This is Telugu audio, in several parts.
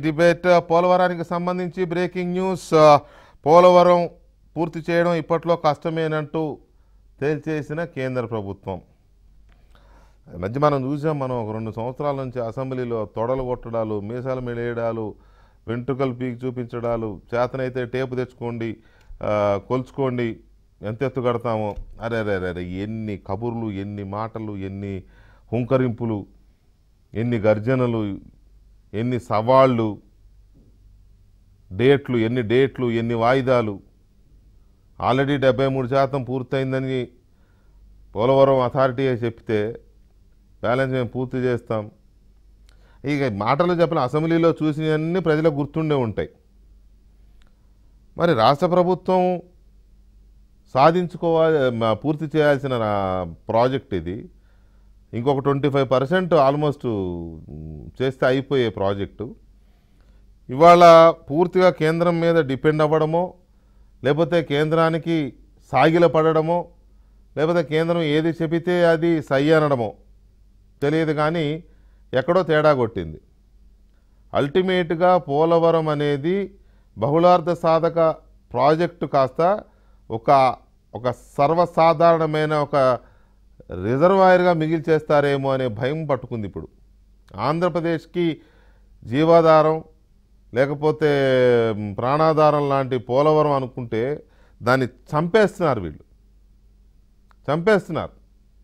డిబేట్ పోలవరానికి సంబంధించి బ్రేకింగ్ న్యూస్ ఆ, పోలవరం పూర్తి చేయడం ఇప్పట్లో కష్టమేనంటూ తేల్చేసిన కేంద్ర ప్రభుత్వం ఈ మధ్య మనం చూసాం మనం ఒక రెండు సంవత్సరాల నుంచి అసెంబ్లీలో తొడలు కొట్టడాలు మీసాలు మెలేయడాలు వెంట్రుకలు పీకి చూపించడాలు చేతనైతే టేపు తెచ్చుకోండి ఆ, కొలుచుకోండి ఎంత ఎత్తు కడతామో అరే అరే అరే అరే ఎన్ని కబుర్లు ఎన్ని మాటలు ఎన్ని హుంకరింపులు ఎన్ని గర్జనలు ఎన్ని సవాళ్ళు డేట్లు ఎన్ని డేట్లు ఎన్ని వాయిదాలు ఆల్రెడీ డెబ్బై మూడు శాతం పూర్తయిందని పోలవరం అథారిటీ చెప్తే బ్యాలెన్స్ మేము పూర్తి చేస్తాం ఇక మాటలు చెప్పిన అసెంబ్లీలో చూసినవన్నీ ప్రజలకు గుర్తుండే ఉంటాయి మరి రాష్ట్ర ప్రభుత్వం సాధించుకోవాలి మ- పూర్తి చేయాల్సిన రా- ప్రాజెక్ట్ ఇది ఇంకొక twenty five percent almost um, చేస్తే అయిపోయే ప్రాజెక్టు ఇవాళ పూర్తిగా కేంద్రం మీద డిపెండ్ అవ్వడమో లేకపోతే కేంద్రానికి సాగిల పడడమో లేకపోతే కేంద్రం ఏది చెబితే అది సై అనడమో తెలియదు కానీ ఎక్కడో తేడా కొట్టింది అల్టిమేట్గా పోలవరం అనేది బహుళార్థ సాధక ప్రాజెక్టు కాస్త ఒక ఒక సర్వసాధారణమైన ఒక రిజర్వాయర్గా మిగిల్చేస్తారేమో అనే భయం పట్టుకుంది ఇప్పుడు ఆంధ్రప్రదేశ్కి జీవాధారం లేకపోతే మ్, ప్రాణాధారం లాంటి పోలవరం అనుకుంటే దాన్ని చంపేస్తున్నారు వీళ్ళు చంపేస్తున్నారు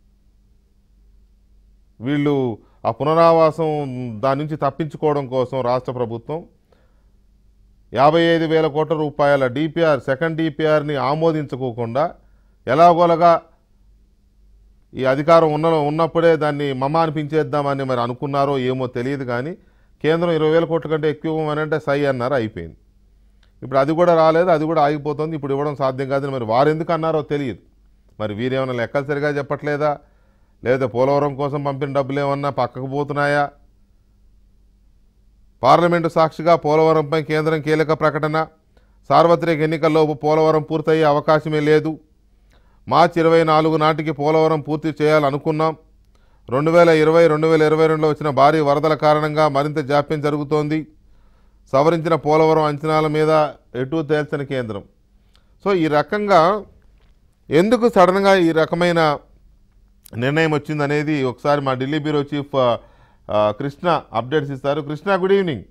వీళ్ళు ఆ పునరావాసం దాని నుంచి తప్పించుకోవడం కోసం రాష్ట్ర ప్రభుత్వం యాభై ఐదు వేల కోట్ల రూపాయల డిపిఆర్ సెకండ్ డిపిఆర్ని ఆమోదించుకోకుండా ఎలాగోలగా ఈ అధికారం ఉన్న ఉన్నప్పుడే దాన్ని మమ అనిపించేద్దామని మరి అనుకున్నారో ఏమో తెలియదు కానీ కేంద్రం ఇరవై వేల కోట్ల కంటే ఎక్కువ ఇవ్వమని అంటే సై అన్నారు అయిపోయింది ఇప్పుడు అది కూడా రాలేదు అది కూడా ఆగిపోతుంది ఇప్పుడు ఇవ్వడం సాధ్యం కాదని మరి వారు ఎందుకు అన్నారో తెలియదు మరి వీరేమైనా లెక్కలు సరిగా చెప్పట్లేదా లేదా పోలవరం కోసం పంపిన డబ్బులు ఏమన్నా పక్కకు పోతున్నాయా పార్లమెంటు సాక్షిగా పోలవరంపై కేంద్రం కీలక ప్రకటన సార్వత్రిక ఎన్నికల్లోపు పోలవరం పూర్తయ్యే అవకాశమే లేదు మార్చి ఇరవై నాలుగు నాటికి పోలవరం పూర్తి చేయాలనుకున్నాం రెండు వేల ఇరవై రెండు వేల ఇరవై రెండులో వచ్చిన భారీ వరదల కారణంగా మరింత జాప్యం జరుగుతోంది సవరించిన పోలవరం అంచనాల మీద ఎటూ తేల్చని కేంద్రం సో ఈ రకంగా ఎందుకు సడన్గా ఈ రకమైన నిర్ణయం వచ్చిందనేది ఒకసారి మా ఢిల్లీ బ్యూరో చీఫ్ ఆ, ఆ, కృష్ణ అప్డేట్స్ ఇస్తారు Krishna good evening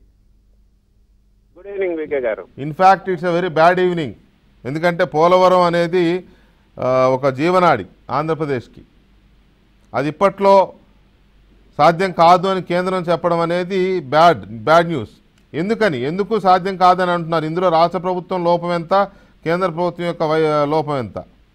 good evening VK garu in fact it's a very bad evening ఎందుకంటే పోలవరం అనేది ఆ, ఒక జీవనాడి ఆంధ్రప్రదేశ్కి అది ఇప్పట్లో సాధ్యం కాదు అని కేంద్రం చెప్పడం అనేది బ్యాడ్ బ్యాడ్ న్యూస్ ఎందుకని ఎందుకు సాధ్యం కాదని అంటున్నారు ఇందులో రాష్ట్ర ప్రభుత్వం లోపం ఎంత కేంద్ర ప్రభుత్వం యొక్క వై- లోపం ఎంత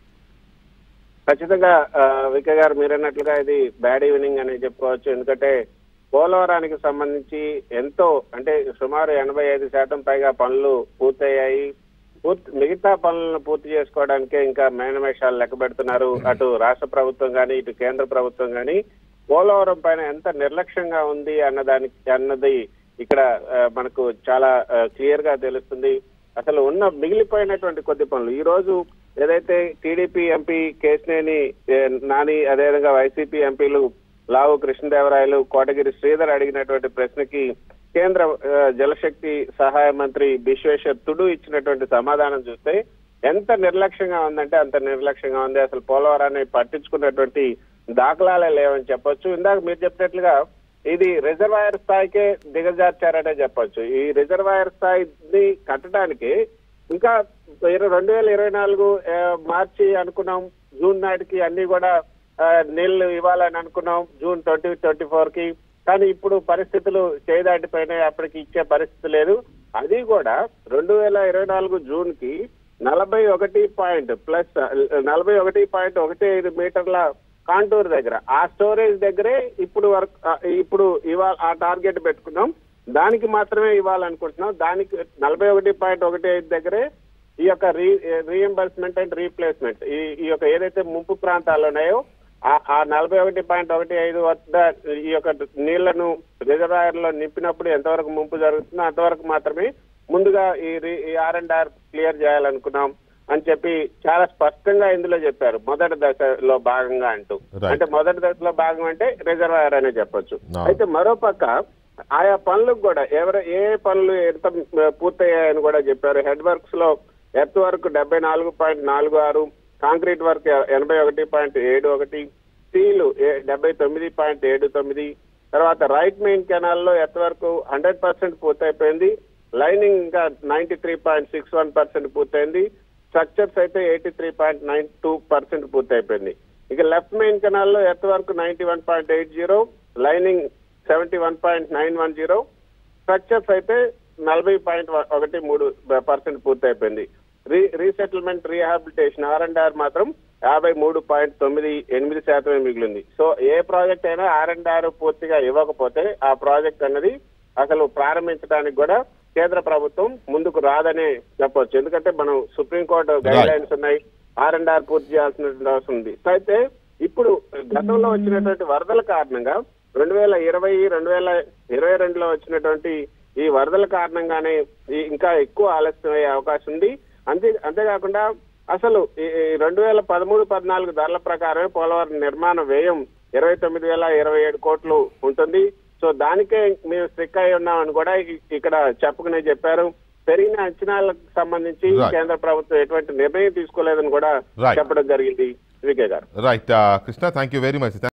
ఖచ్చితంగా ఆ, వికే గారు మీరు అన్నట్లుగా ఇది బ్యాడ్ ఈవినింగ్ అని చెప్పుకోవచ్చు ఎందుకంటే పోలవరానికి సంబంధించి ఎంతో అంటే సుమారు ఎనభై ఐదు శాతం పైగా పనులు పూర్తయ్యాయి పూర్తి మిగతా పనులను పూర్తి చేసుకోవడానికే ఇంకా మేనమేషాలు లెక్క పెడుతున్నారు అటు రాష్ట్ర ప్రభుత్వం కానీ ఇటు కేంద్ర ప్రభుత్వం కానీ పోలవరం పైన ఎంత నిర్లక్ష్యంగా ఉంది అన్నదానికి అన్నది ఇక్కడ ఆ, మనకు చాలా క్లియర్ గా తెలుస్తుంది అసలు ఉన్న మిగిలిపోయినటువంటి కొద్ది పనులు ఈ రోజు ఏదైతే టీడీపీ ఎంపీ కేసినేని ఏ, నాని అదేవిధంగా వైసీపీ ఎంపీలు లావు కృష్ణదేవరాయలు కోటగిరి శ్రీధర్ అడిగినటువంటి ప్రశ్నకి కేంద్ర ఆ, జలశక్తి సహాయ మంత్రి బిశ్వేశ్వర్ తుడు ఇచ్చినటువంటి సమాధానం చూస్తే ఎంత నిర్లక్ష్యంగా ఉందంటే అంత నిర్లక్ష్యంగా ఉంది అసలు పోలవరాన్ని పట్టించుకున్నటువంటి దాఖలాలే లేవని చెప్పొచ్చు ఇందాక మీరు చెప్పినట్లుగా ఇది రిజర్వాయర్ స్థాయికే దిగజార్చారనే చెప్పొచ్చు ఈ రిజర్వాయర్ స్థాయిని కట్టడానికి ఇంకా ఇరవై రెండు వేల ఇరవై నాలుగు ఆ, మార్చి అనుకున్నాం జూన్ నాటికి అన్ని కూడా ఆ, నీళ్లు ఇవ్వాలని అనుకున్నాం జూన్ ట్వంటీ ట్వంటీ ఫోర్ కి కానీ ఇప్పుడు పరిస్థితులు చేదాటిపోయినాయి అప్పటికి ఇచ్చే పరిస్థితి లేదు అది కూడా రెండు వేల ఇరవై నాలుగు జూన్ కి నలభై ఒకటి పాయింట్ ప్లస్ నలభై ఒకటి పాయింట్ ఒకటి ఐదు మీటర్ల కాంటూర్ దగ్గర ఆ స్టోరేజ్ దగ్గరే ఇప్పుడు వర్క్ ఆ, ఇప్పుడు ఇవాళ ఆ టార్గెట్ పెట్టుకున్నాం దానికి మాత్రమే ఇవ్వాలనుకుంటున్నాం దానికి నలభై ఒకటి పాయింట్ ఒకటి ఐదు దగ్గరే ఈ యొక్క రీ రీఎంబర్స్మెంట్ అండ్ రీప్లేస్మెంట్ ఈ ఈ యొక్క ఏదైతే ముంపు ప్రాంతాలు ఉన్నాయో ఆ- ఆ నలభై ఒకటి పాయింట్ ఒకటి ఐదు వద్ద ఈ యొక్క నీళ్లను రిజర్వాయర్ లో నింపినప్పుడు ఎంతవరకు ముంపు జరుగుతుందో అంతవరకు మాత్రమే ముందుగా ఈ రీ- ఈ ఆర్ అండ్ ఆర్ క్లియర్ చేయాలనుకున్నాం అని చెప్పి చాలా స్పష్టంగా ఇందులో చెప్పారు మొదటి దశలో భాగంగా అంటూ Right. అంటే మొదటి దశలో భాగం అంటే రిజర్వాయర్ అనే చెప్పొచ్చు No. అయితే మరోపక్క ఆయా పనులకు కూడా ఎవరు ఏ పనులు ఎంత పూర్తయ్యాయని కూడా చెప్పారు హెడ్ వర్క్స్ లో ఎర్త్ వర్క్ డెబ్బై నాలుగు పాయింట్ నాలుగు ఆరు కాంక్రీట్ వర్క్ ఎనభై ఒకటి పాయింట్ ఏడు ఒకటి స్టీల్ డెబ్బై తొమ్మిది పాయింట్ ఏడు తొమ్మిది తర్వాత రైట్ మెయిన్ కెనాల్ లో ఎర్త్ వర్క్ హండ్రెడ్ పర్సెంట్ పూర్తయిపోయింది లైనింగ్ ఇంకా ninety three point six one percent పూర్తయింది స్ట్రక్చర్స్ అయితే eighty three point nine two percent పూర్తయిపోయింది ఇక లెఫ్ట్ మెయిన్ కెనాల్ లో earth work ninety one point eight zero lining seventy one point nine one zero structures అయితే నలభై పాయింట్ ఒకటి మూడు పర్సెంట్ పూర్తయిపోయింది re resettlement rehabilitation R and R మాత్రం యాభై మూడు పాయింట్ తొమ్మిది ఎనిమిది శాతమే మిగిలింది సో ఏ ప్రాజెక్ట్ అయినా ఆర్ అండ్ ఆర్ పూర్తిగా ఇవ్వకపోతే ఆ ప్రాజెక్ట్ అన్నది అసలు ప్రారంభించడానికి కూడా కేంద్ర ప్రభుత్వం ముందుకు రాదనే చెప్పొచ్చు ఎందుకంటే మనం సుప్రీంకోర్టు గైడ్ లైన్స్ ఉన్నాయి ఆర్ అండ్ ఆర్ పూర్తి చేయాల్సిన అవసరం ఉంది సో అయితే ఇప్పుడు గతంలో వచ్చినటువంటి వరదల కారణంగా రెండు వేల ఇరవై రెండు వేల ఇరవై రెండులో వచ్చినటువంటి ఈ వరదల కారణంగానే ఈ ఇంకా ఎక్కువ ఆలస్యం అయ్యే అవకాశం ఉంది అంతే అంతేకాకుండా అసలు ఈ రెండు వేల పదమూడు పద్నాలుగు ధరల ప్రకారం పోలవరం నిర్మాణ వ్యయం ఇరవై తొమ్మిది వేల ఇరవై ఏడు కోట్లు ఉంటుంది సో దానికే మేము స్ట్రిక్ అయి ఉన్నామని కూడా ఇ- ఇక్కడ చెప్పుకునే చెప్పారు పెరిగిన అంచనాలకు సంబంధించి Right. కేంద్ర ప్రభుత్వం ఎటువంటి నిర్ణయం తీసుకోలేదని కూడా Right. చెప్పడం జరిగింది VK garu right Krishna thank you very much